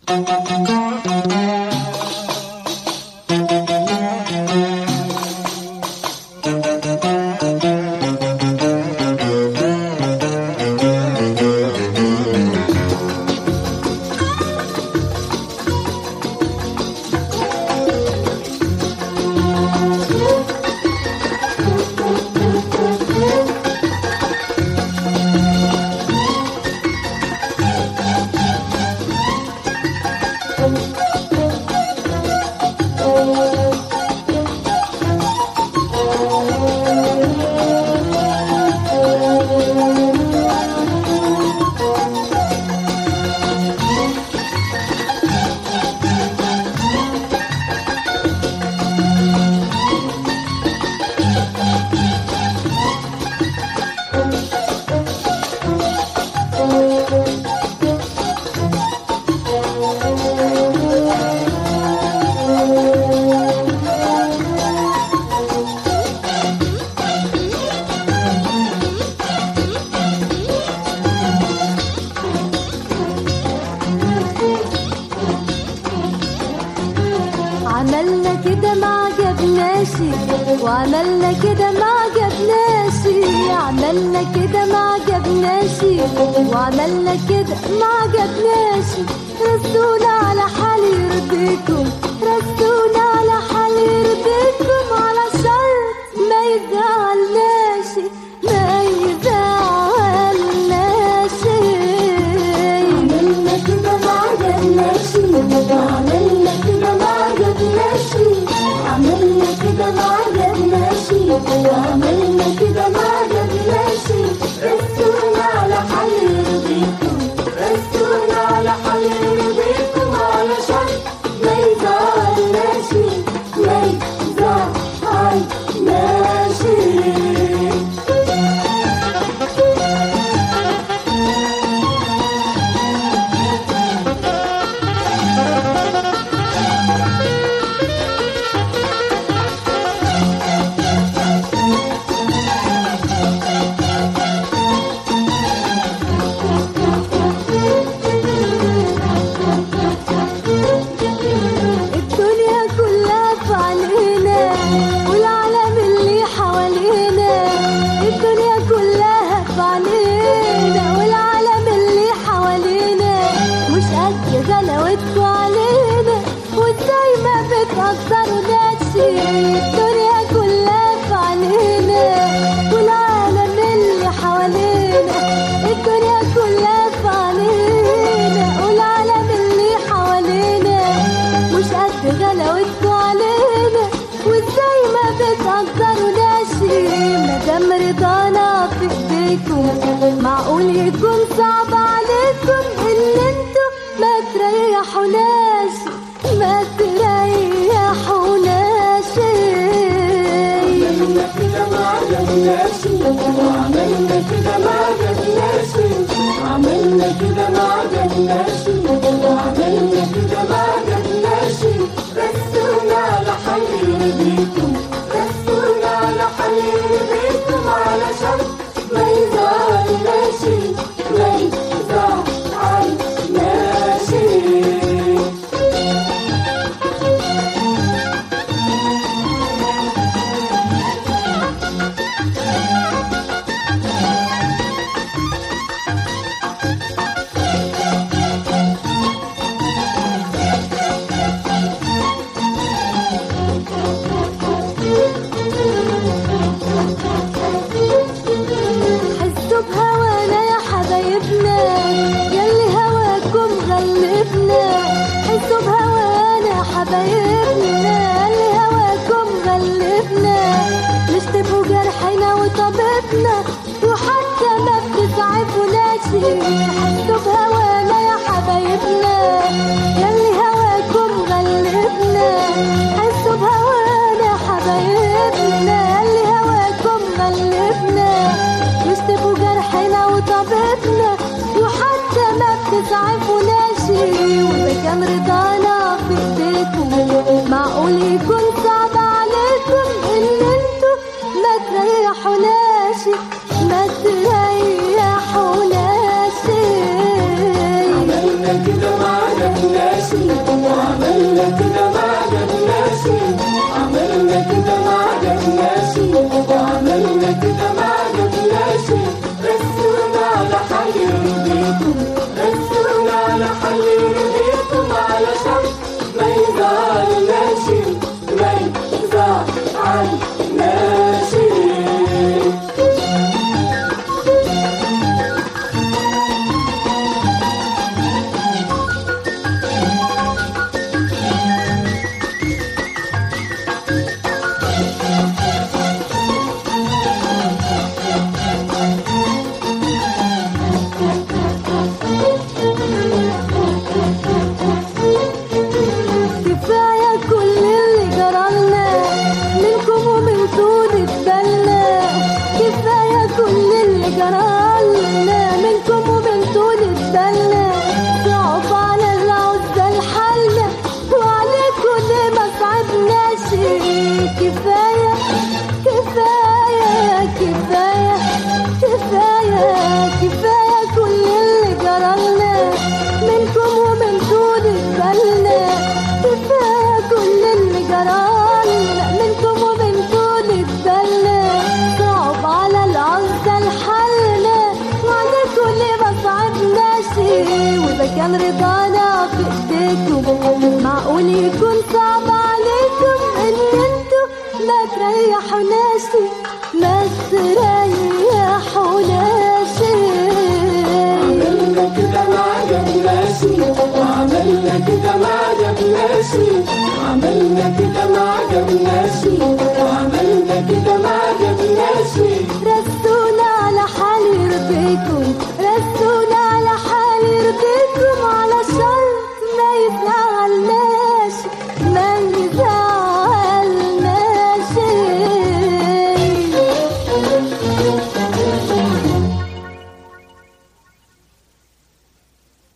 عملنا كده ما عجبناش وعملنا كده ما عجبناش عملنا كده ما عجبناش وعملنا كده ما عجبناش رسونا على حال يرضيكم رسونا على حال يرضيكم على شرط ما يزعلناش ما يزعلناش عملنا كده ما عجبناش عملنا كده ما عجبناش عملنا كده ما عجبناش عملنا كده ما عجبناش رسونا على حل يرضيكم رسونا على حل يرضيكم على شرط ما يزعلناش ما يزعلناش الدنيا كلها في علينا والعالم اللي حوالينا الدنيا كلها في علينا والعالم اللي حوالينا مش قد غلاوتكوا علينا وازاي ما بتقدروا ناسي الدنيا كلها في علينا والعالم اللي حوالينا الدنيا كلها في علينا والعالم اللي حوالينا مش قد غلاوتكوا علينا وازاي ما بتقدروا ناشي مادام رضانا في ايديكم معقول يكون صعب عليكم ان انتوا ما تريحوناش ما تريحوناش عملنا كده ما عجبناش عملنا كده ما عجبناش عملنا كده ما عجبناش عملنا كده ما عجبناش رسونا على حل يرضيكم رسونا على حل يرضيكم على شرط ما يزعلناش ما يزعلناش حسوا بهوانا يا حبايبنا ياللي هواكم غلبنا حسوا بهوانا يا حبايبنا ياللي هواكم غلبنا مش تبقوا جرحنا وطبيبنا وحتى ما بتسعفوناش حسوا بهوانا يا حبايبنا ياللي هواكم غلبنا حسوا بهوانا يا حبايبنا ياللي هواكم غلبنا مش تبقوا جرحنا وطبيبنا وحتى ما بتسعفوناش وإذا كان رضانا في ايديكم معقول يكون صعب عليكم ان انتوا ما تريحوناش ما تريحوناش عملنا كده ما عجبناش كان رضانا في ايديكم معقول يكون صعب عليكم ان انتوا ما تريحوناش ما تريحوناش عملنا كده ما عجبناش وعملنا كده ما عجبناش عملنا كده ما عجبناش وعملنا